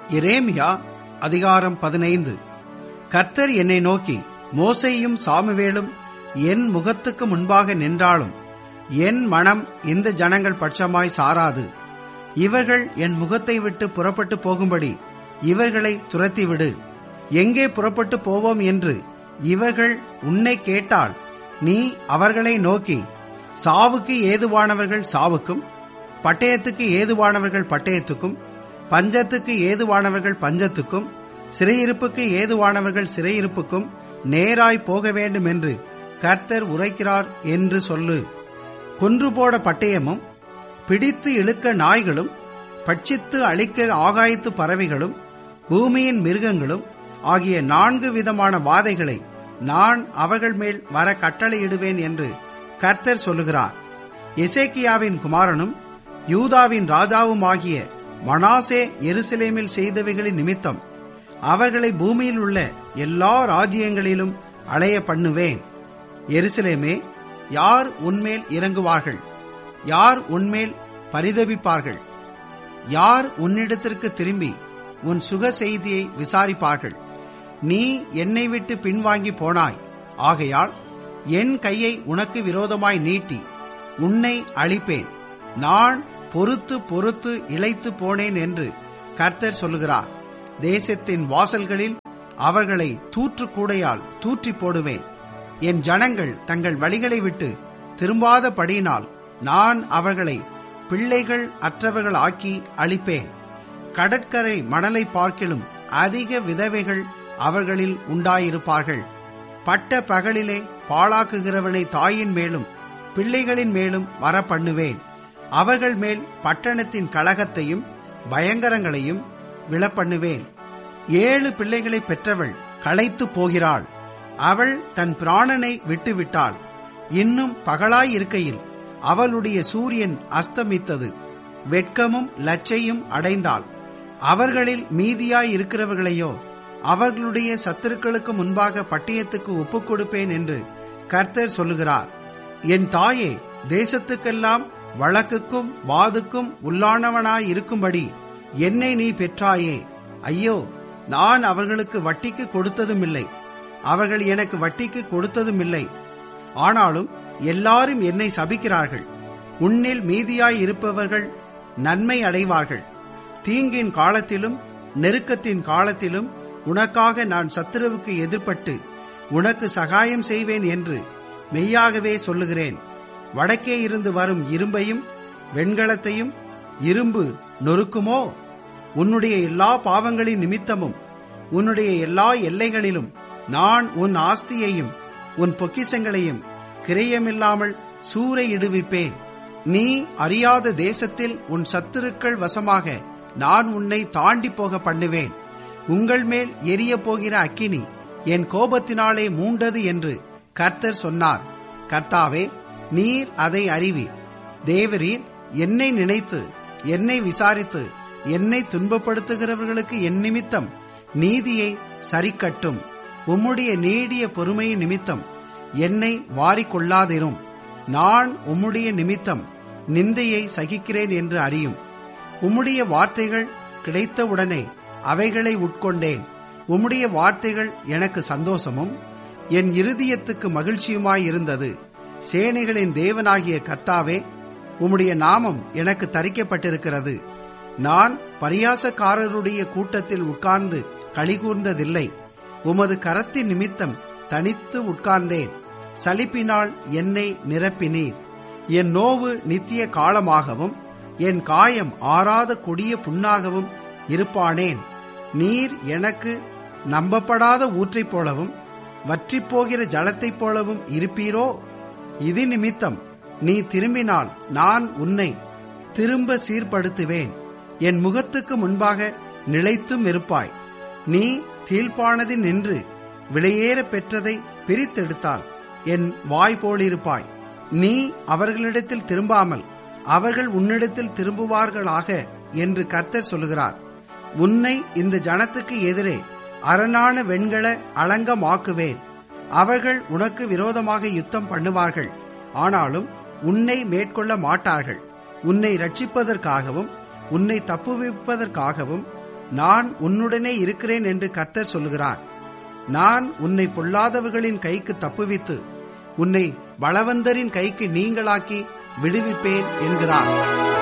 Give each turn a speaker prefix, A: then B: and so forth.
A: எரேமியா அதிகாரம் பதினைந்து கர்த்தர் என்னை நோக்கி மோசேயும் சாமுவேலும் என் முகத்துக்கு முன்பாக நின்றாலும் என் மனம் இந்த ஜனங்கள் பட்சமாய் சாராது இவர்கள் என் முகத்தை விட்டு புறப்பட்டு போகும்படி இவர்களை துரத்திவிடு எங்கே புறப்பட்டு போவோம் என்று இவர்கள் உன்னை கேட்டால் நீ அவர்களை நோக்கி சாவுக்கு ஏதுவானவர்கள் சாவுக்கும் பட்டயத்துக்கு ஏதுவானவர்கள் பட்டயத்துக்கும் பஞ்சத்துக்கு ஏதுவானவர்கள் பஞ்சத்துக்கும் சிறையிருப்புக்கு ஏதுவானவர்கள் சிறையிருப்புக்கும் நேராய் போக வேண்டும் என்று கர்த்தர் உரைக்கிறார் என்று சொல்லு கொன்று போட பட்டயமும் பிடித்து இழுக்க நாய்களும் பட்சித்து அழிக்க ஆகாயத்து பறவைகளும் பூமியின் மிருகங்களும் ஆகிய நான்கு விதமான வாதைகளை நான் அவர்கள் மேல் வர கட்டளையிடுவேன் என்று கர்த்தர் சொல்லுகிறார் எசேக்கியாவின் குமாரனும் யூதாவின் ராஜாவுமாகிய மனாசே எருசலேமில் செய்தவைகளின் நிமித்தம் அவர்களை பூமியில் உள்ள எல்லா ராஜ்யங்களிலும் அலைய பண்ணுவேன் எருசலேமே யார் உன்மேல் இறங்குவார்கள் யார் உன்மேல் பரிதபிப்பார்கள் யார் உன்னிடத்திற்கு திரும்பி உன் சுக செய்தியை விசாரிப்பார்கள் நீ என்னை விட்டு பின்வாங்கி போனாய் ஆகையால் என் கையை உனக்கு விரோதமாய் நீட்டி உன்னை அழிப்பேன் நான் பொறுத்து பொறுத்து இழைத்து போனேன் என்று கர்த்தர் சொல்லுகிறார் தேசத்தின் வாசல்களில் அவர்களை தூற்று கூடையால் தூற்றி போடுவேன் என் ஜனங்கள் தங்கள் வழிகளை விட்டு திரும்பாதபடியினால் நான் அவர்களை பிள்ளைகள் அற்றவர்கள் ஆக்கி அழிப்பேன் கடற்கரை மணலை பார்க்கிலும் அதிக விதவைகள் அவர்களில் உண்டாயிருப்பார்கள் பட்ட பகலிலே பாழாக்குகிறவனை தாயின் மேலும் பிள்ளைகளின் மேலும் வர பண்ணுவேன் அவர்கள் மேல் பட்டணத்தின் கழகத்தையும் பயங்கரங்களையும் விழப்பண்ணுவேன் ஏழு பிள்ளைகளை பெற்றவள் களைத்து போகிறாள் அவள் தன் பிராணனை விட்டுவிட்டாள் இன்னும் பகலாயிருக்கையில் அவளுடைய சூரியன் அஸ்தமித்தது வெட்கமும் லச்சையும் அடைந்தாள் அவர்களில் மீதியாய் இருக்கிறவர்களையோ அவர்களுடைய சத்துருக்களுக்கு முன்பாக பட்டயத்துக்கு ஒப்புக் கொடுப்பேன் என்று கர்த்தர் சொல்லுகிறார் என் தாயே தேசத்துக்கெல்லாம் வழக்குக்கும் வாதுக்கும் உள்ளானவனாயிருக்கும்படி என்னை நீ பெற்றாயே ஐயோ நான் அவர்களுக்கு வட்டிக்கு கொடுத்ததும் இல்லை அவர்கள் எனக்கு வட்டிக்கு கொடுத்ததும் இல்லை ஆனாலும் எல்லாரும் என்னை சபிக்கிறார்கள் உன்னில் மீதியாய் இருப்பவர்கள் நன்மை அடைவார்கள் தீங்கின் காலத்திலும் நெருக்கத்தின் காலத்திலும் உனக்காக நான் சத்துருவுக்கு எதிர்ப்பட்டு உனக்கு சகாயம் செய்வேன் என்று மெய்யாகவே சொல்லுகிறேன் வடக்கே இருந்து வரும் இரும்பையும் வெண்கலத்தையும் இரும்பு நொறுக்குமோ உன்னுடைய எல்லா பாவங்களின் நிமித்தமும் உன்னுடைய எல்லா எல்லைகளிலும் நான் உன் ஆஸ்தியையும் உன் பொக்கிசங்களையும் கிரயமில்லாமல் சூறையிடுவிப்பேன் நீ அறியாத தேசத்தில் உன் சத்துருக்கள் வசமாக நான் உன்னை தாண்டி போக பண்ணுவேன் உங்கள் மேல் எரிய போகிற அக்கினி என் கோபத்தினாலே மூண்டது என்று கர்த்தர் சொன்னார் கர்த்தாவே நீர் அதை அறிவீர் தேவரீர் என்னை நினைத்து என்னை விசாரித்து என்னை துன்பப்படுத்துகிறவர்களுக்கு என் நிமித்தம் நீதியை சரிக்கட்டும் உம்முடைய நீடிய பொறுமையின் நிமித்தம் என்னை வாரிக்கொள்ளாதிரும் நான் உம்முடைய நிமித்தம் நிந்தையை சகிக்கிறேன் என்று அறியும் உம்முடைய வார்த்தைகள் கிடைத்தவுடனே அவைகளை உட்கொண்டேன் உம்முடைய வார்த்தைகள் எனக்கு சந்தோஷமும் என் இருதயத்துக்கு மகிழ்ச்சியுமாயிருந்தது சேனைகளின் தேவனாகிய கர்த்தாவே உம்முடைய நாமம் எனக்கு தரிக்கப்பட்டிருக்கிறது நான் பரியாசக்காரருடைய கூட்டத்தில் உட்கார்ந்து களிகூர்ந்ததில்லை உமது கரத்தின் நிமித்தம் தனித்து உட்கார்ந்தேன் சலிப்பினால் என்னை நிரப்பினீர் என் நோவு நித்திய காலமாகவும் என் காயம் ஆறாத கொடிய புண்ணாகவும் இருப்பானேன் நீர் எனக்கு நம்பப்படாத ஊற்றைப் போலவும் வற்றிப்போகிற ஜலத்தைப் போலவும் இருப்பீரோ இது நிமித்தம் நீ திரும்பினால் நான் உன்னை திரும்ப சீர்படுத்துவேன் என் முகத்துக்கு முன்பாக நிலைத்தும் இருப்பாய் நீ தீழ்ப்பானது நின்று விலையேற பெற்றதை பிரித்தெடுத்தால் என் வாய் போலிருப்பாய் நீ அவர்களிடத்தில் திரும்பாமல் அவர்கள் உன்னிடத்தில் திரும்புவார்களாக என்று கர்த்தர் சொல்லுகிறார் உன்னை இந்த ஜனத்துக்கு எதிரே அரணான வெண்கல அலங்கமாக்குவேன் அவர்கள் உனக்கு விரோதமாக யுத்தம் பண்ணுவார்கள் ஆனாலும் உன்னை மேற்கொள்ள மாட்டார்கள் உன்னை ரட்சிப்பதற்காகவும் உன்னை தப்புவிப்பதற்காகவும் நான் உன்னுடனே இருக்கிறேன் என்று கர்த்தர் சொல்லுகிறார் நான் உன்னை பொல்லாதவர்களின் கைக்கு தப்புவித்து உன்னை பலவந்தரின் கைக்கு நீங்களாக்கி விடுவிப்பேன் என்கிறார்